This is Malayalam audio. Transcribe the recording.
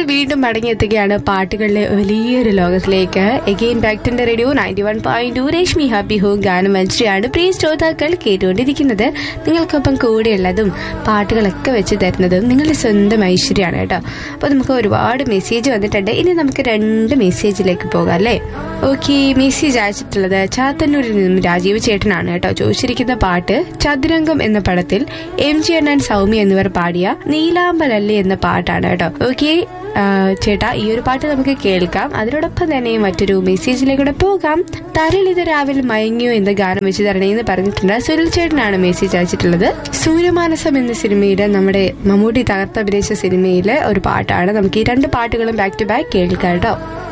വീണ്ടും മടങ്ങിയെത്തുകയാണ് പാട്ടുകളിലെ വലിയൊരു ലോകത്തിലേക്ക് again back to radio ninety one point two Rashmi happy home ഗാനം മഞ്ജരിയാണ് പ്രിയ ശ്രോതാക്കൾ കേട്ടുകൊണ്ടിരിക്കുന്നത് നിങ്ങൾക്കൊപ്പം കൂടെയുള്ളതും പാട്ടുകളൊക്കെ വെച്ച് തരുന്നതും നിങ്ങളുടെ സ്വന്തം ഐശ്വര്യമാണ് കേട്ടോ അപ്പോൾ നമുക്ക് ഒരുപാട് മെസ്സേജ് വന്നിട്ടുണ്ട് ഇനി നമുക്ക് രണ്ട് മെസ്സേജിലേക്ക് പോകാം അല്ലേ ഓക്കെ മെസ്സേജ് അയച്ചിട്ടുള്ളത് ചാത്തന്നൂരിൽ നിന്നും രാജീവ് ചേട്ടനാണ് കേട്ടോ ചോദിച്ചിരിക്കുന്ന പാട്ട് ചതുരംഗം എന്ന പടത്തിൽ എം ജി അണ്ണൻ സൗമ്യ എന്നിവർ പാടിയ നീലാമ്പലല്ലേ എന്ന പാട്ടാണ് കേട്ടോ ഓക്കെ ചേട്ടാ ഈ ഒരു പാട്ട് നമുക്ക് കേൾക്കാം അതിനോടൊപ്പം തന്നെ മറ്റൊരു മെസ്സേജിലേക്കൂടെ പോകാം തരളിത രാവിൽ മയങ്ങിയോ എന്ന ഗാനം വെച്ച് തരണേ എന്ന് പറഞ്ഞിട്ടുണ്ട് സുനിൽ ചേട്ടനാണ് മെസ്സേജ് അയച്ചിട്ടുള്ളത് സൂര്യമാനസം എന്ന സിനിമയിലെ നമ്മുടെ മമ്മൂട്ടി തകർത്തഭിനയിച്ച സിനിമയിലെ ഒരു പാട്ടാണ് നമുക്ക് ഈ രണ്ട് പാട്ടുകളും ബാക്ക് ടു ബാക്ക് കേൾക്കാം കേട്ടോ